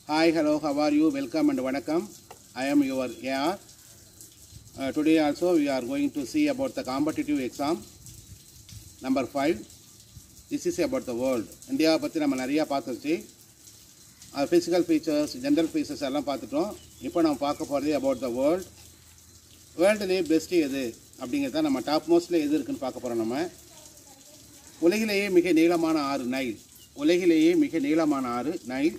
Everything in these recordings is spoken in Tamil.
Hi, hello, how are you? Welcome and vanakkam. I am your AR. Uh, today also we are going to see about the competitive exam number 5. This is about the world. இந்தியாவை பற்றி நம்ம நிறையா பார்த்துருச்சு ஃபிசிக்கல் ஃபீச்சர்ஸ் ஜென்ரல் ஃபீச்சர்ஸ் எல்லாம் பார்த்துட்டோம் இப்போ நம்ம பார்க்க போகிறது அபவுட் த வேர்ல்ட் வேர்ல்டுலேயே பெஸ்ட்டு எது அப்படிங்கிறத நம்ம டாப் மோஸ்ட்டில் எது இருக்குன்னு பார்க்க போகிறோம் நம்ம உலகிலேயே மிக நீளமான ஆறு நைல் உலகிலேயே மிக நீளமான ஆறு நைல்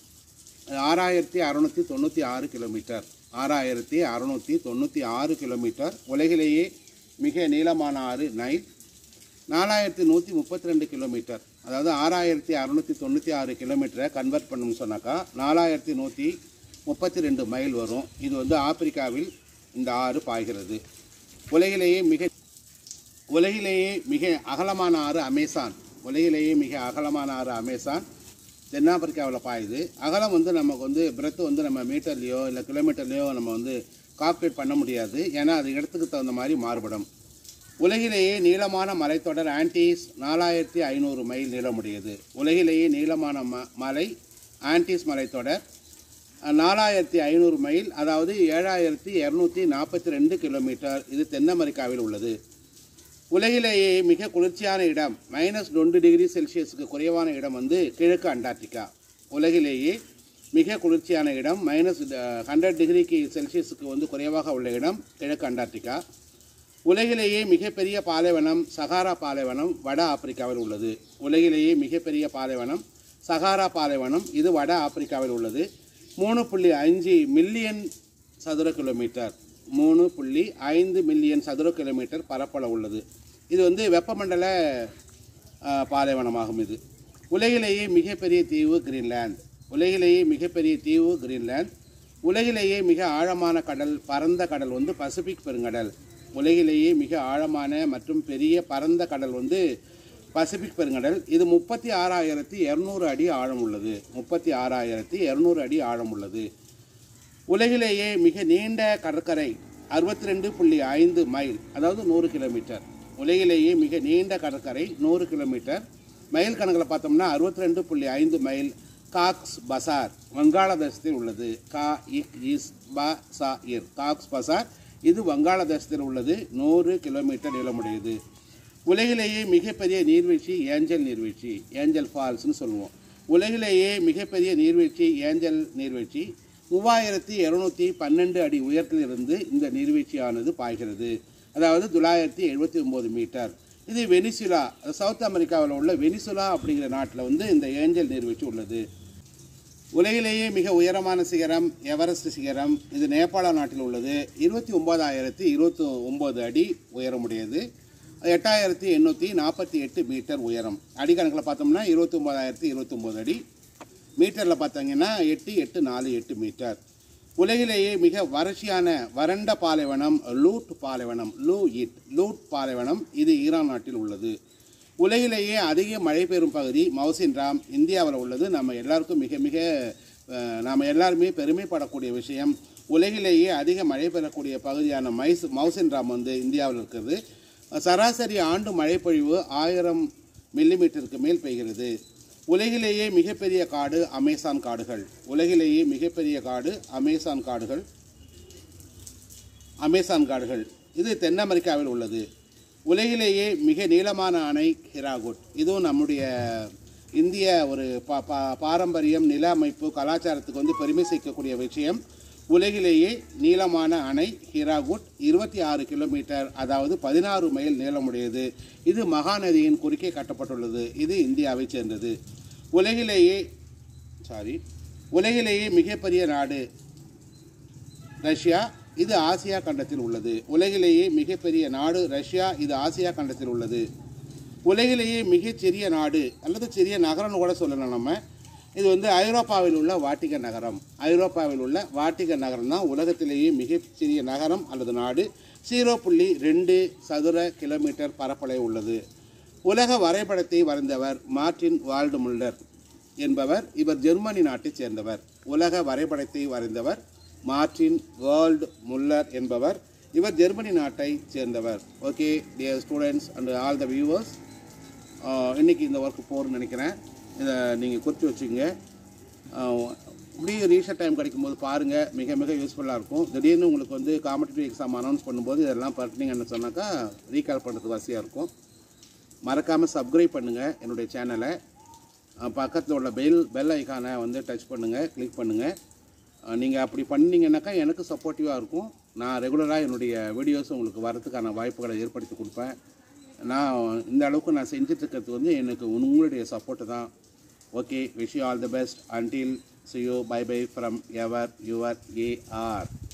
ஆறாயிரத்தி அறநூற்றி தொண்ணூற்றி ஆறு கிலோமீட்டர் ஆறாயிரத்தி அறநூற்றி தொண்ணூற்றி ஆறு கிலோமீட்டர் உலகிலேயே மிக நீளமான ஆறு நைல் நாலாயிரத்தி நூற்றி முப்பத்தி ரெண்டு கிலோமீட்டர் அதாவது ஆறாயிரத்தி அறநூற்றி தொண்ணூற்றி ஆறு கிலோமீட்டரை கன்வெர்ட் பண்ணணும்னு சொன்னாக்கா நாலாயிரத்தி நூற்றி முப்பத்தி ரெண்டு மைல் வரும் இது வந்து ஆப்பிரிக்காவில் இந்த ஆறு பாய்கிறது உலகிலேயே மிக உலகிலேயே மிக அகலமான ஆறு அமேசான் உலகிலேயே மிக அகலமான ஆறு அமேசான் தென்னாப்பிரிக்காவில் பாயுது அகலம் வந்து நமக்கு வந்து பிரெத்து வந்து நம்ம மீட்டர்லேயோ இல்லை கிலோமீட்டர்லேயோ நம்ம வந்து கால்குலேட் பண்ண முடியாது ஏன்னா அது இடத்துக்கு தகுந்த மாதிரி மாறுபடும் உலகிலேயே நீளமான மலைத்தொடர் ஆன்டீஸ் நாலாயிரத்தி ஐநூறு மைல் நீளமுடையது உலகிலேயே நீளமான ம மலை ஆன்டீஸ் மலைத்தொடர் நாலாயிரத்தி ஐநூறு மைல் அதாவது ஏழாயிரத்தி இரநூத்தி நாற்பத்தி ரெண்டு கிலோமீட்டர் இது தென் அமெரிக்காவில் உள்ளது உலகிலேயே மிக குளிர்ச்சியான இடம் மைனஸ் ரெண்டு டிகிரி செல்சியஸுக்கு குறைவான இடம் வந்து கிழக்கு அண்டார்டிகா உலகிலேயே மிக குளிர்ச்சியான இடம் மைனஸ் ஹண்ட்ரட் டிகிரிக்கு செல்சியஸுக்கு வந்து குறைவாக உள்ள இடம் கிழக்கு அண்டார்டிகா உலகிலேயே மிகப்பெரிய பாலைவனம் சகாரா பாலைவனம் வட ஆப்பிரிக்காவில் உள்ளது உலகிலேயே மிகப்பெரிய பாலைவனம் சகாரா பாலைவனம் இது வட ஆப்பிரிக்காவில் உள்ளது மூணு புள்ளி அஞ்சு மில்லியன் சதுர கிலோமீட்டர் மூணு புள்ளி ஐந்து மில்லியன் சதுர கிலோமீட்டர் பரப்பளவு உள்ளது இது வந்து வெப்பமண்டல ஆ, பாலைவனமாகும் இது உலகிலேயே மிகப்பெரிய தீவு கிரீன்லாந்து உலகிலேயே மிகப்பெரிய தீவு கிரீன்லாந்து உலகிலேயே மிக ஆழமான கடல் பரந்த கடல் வந்து பசிபிக் பெருங்கடல் உலகிலேயே மிக ஆழமான மற்றும் பெரிய பரந்த கடல் வந்து பசிபிக் பெருங்கடல் இது முப்பத்தி ஆறாயிரத்தி இரநூறு அடி ஆழம் உள்ளது முப்பத்தி ஆறாயிரத்தி இரநூறு அடி ஆழம் உள்ளது உலகிலேயே மிக நீண்ட கடற்கரை அறுபத்தி ரெண்டு புள்ளி ஐந்து மைல் அதாவது நூறு கிலோமீட்டர் உலகிலேயே மிக நீண்ட கடற்கரை நூறு கிலோமீட்டர் மைல் கணக்கில் பார்த்தோம்னா அறுபத்தி ரெண்டு புள்ளி ஐந்து மைல் காக்ஸ் பசார் வங்காளதேசத்தில் உள்ளது கா இக் இஸ் ப சா இர் காக்ஸ் பசார் இது வங்காளதேசத்தில் உள்ளது நூறு கிலோமீட்டர் நீளமுடையது உலகிலேயே மிகப்பெரிய நீர்வீழ்ச்சி ஏஞ்சல் நீர்வீழ்ச்சி ஏஞ்சல் ஃபால்ஸ்னு சொல்லுவோம் உலகிலேயே மிகப்பெரிய நீர்வீழ்ச்சி ஏஞ்சல் நீர்வீழ்ச்சி மூவாயிரத்தி இரநூத்தி பன்னெண்டு அடி உயரத்திலிருந்து இந்த நீர்வீழ்ச்சியானது பாய்கிறது அதாவது தொள்ளாயிரத்தி எழுபத்தி ஒம்பது மீட்டர் இது வெனிசுலா சவுத் அமெரிக்காவில் உள்ள வெனிசுலா அப்படிங்கிற நாட்டில் வந்து இந்த ஏஞ்சல் நீர்வீழ்ச்சி உள்ளது உலகிலேயே மிக உயரமான சிகரம் எவரெஸ்ட் சிகரம் இது நேபாள நாட்டில் உள்ளது இருபத்தி ஒம்பதாயிரத்தி இருபத்தி ஒம்பது அடி உயரமுடையது எட்டாயிரத்தி எண்ணூற்றி நாற்பத்தி எட்டு மீட்டர் உயரம் அடிக்கணக்கில் பார்த்தோம்னா இருபத்தி ஒம்பதாயிரத்தி இருபத்தொம்போது அடி மீட்டரில் பார்த்தீங்கன்னா எட்டு எட்டு நாலு எட்டு மீட்டர் உலகிலேயே மிக வறட்சியான வறண்ட பாலைவனம் லூட் பாலைவனம் லூ இட் லூட் பாலைவனம் இது ஈரான் நாட்டில் உள்ளது உலகிலேயே அதிக மழை பெறும் பகுதி மவுசின் ராம் இந்தியாவில் உள்ளது நம்ம எல்லாருக்கும் மிக மிக அஹ், நாம் எல்லாருமே பெருமைப்படக்கூடிய விஷயம் உலகிலேயே அதிக மழை பெறக்கூடிய பகுதியான மைஸ் மவுசின் ராம் வந்து இந்தியாவில் இருக்கிறது சராசரி ஆண்டு மழைப்பொழிவு ஆயிரம் மில்லிமீட்டருக்கு மேல் பெய்கிறது உலகிலேயே மிகப்பெரிய காடு அமேசான் காடுகள் உலகிலேயே மிகப்பெரிய காடு அமேசான் காடுகள் அமேசான் காடுகள் இது தென் அமெரிக்காவில் உள்ளது உலகிலேயே மிக நீளமான அணை ஹிராகுட் இதுவும் நம்முடைய இந்திய ஒரு பா பா பாரம்பரியம் நில அமைப்பு கலாச்சாரத்துக்கு வந்து பெருமை சேர்க்கக்கூடிய விஷயம் உலகிலேயே நீளமான அணை ஹிராகுட் இருபத்தி ஆறு கிலோமீட்டர் அதாவது பதினாறு மைல் நீளமுடையது இது மகாநதியின் குறுக்கே கட்டப்பட்டுள்ளது இது இந்தியாவைச் சேர்ந்தது உலகிலேயே சாரி உலகிலேயே மிகப்பெரிய நாடு ரஷ்யா இது ஆசியா கண்டத்தில் உள்ளது உலகிலேயே மிகப்பெரிய நாடு ரஷ்யா இது ஆசியா கண்டத்தில் உள்ளது உலகிலேயே மிகச்சிறிய நாடு அல்லது சிறிய நகரம்னு கூட சொல்லலாம் நம்ம இது வந்து ஐரோப்பாவில் உள்ள வாட்டிகன் நகரம் ஐரோப்பாவில் உள்ள வாட்டிகன் நகரம் தான் உலகத்திலேயே மிகச்சிறிய நகரம் அல்லது நாடு ஜீரோ புள்ளி ரெண்டு சதுர கிலோமீட்டர் பரப்பளவு உள்ளது உலக வரைபடத்தை வரைந்தவர் மார்டின் வால்டு முல்லர் என்பவர் இவர் ஜெர்மனி நாட்டைச் சேர்ந்தவர் உலக வரைபடத்தை வரைந்தவர் மார்டின் வேர்ல்ட் முல்லர் என்பவர் இவர் ஜெர்மனி நாட்டை சேர்ந்தவர் okay dear students and all the viewers இன்னைக்கு இந்த ஒர்க் போகிறேன்னு நினைக்கிறேன் இதை நீங்கள் குறித்து வச்சுங்க ஆஹ், இப்படி ஃப்ரீ ரீசெட் டைம் கிடைக்கும்போது பாருங்கள் மிக மிக யூஸ்ஃபுல்லாக இருக்கும் திடீர்னு உங்களுக்கு வந்து காம்படிட்டிவ் எக்ஸாம் அனௌன்ஸ் பண்ணும்போது இதெல்லாம் பட்டினீங்கன்னு சொன்னாக்கா ரீகால் பண்ணுறதுக்கு வசதியாக இருக்கும் மறக்காமல் சப்ஸ்கிரைப் பண்ணுங்கள் என்னுடைய சேனலை பக்கத்தில் உள்ள பெல் பெல் ஐக்கானை வந்து டச் பண்ணுங்கள் கிளிக் பண்ணுங்கள் நீங்கள் அப்படி பண்ணீங்கன்னாக்கா எனக்கு சப்போர்ட்டிவாக இருக்கும் நான் ரெகுலராக என்னுடைய வீடியோஸ் உங்களுக்கு வரதுக்கான வாய்ப்புகளை ஏற்படுத்தி கொடுப்பேன் நான் இந்த அளவுக்கு நான் செஞ்சுட்டு இருக்கிறது வந்து எனக்கு உங்களுடைய சப்போர்ட்டு தான் okay wish you all the best until see you bye bye from ever your AR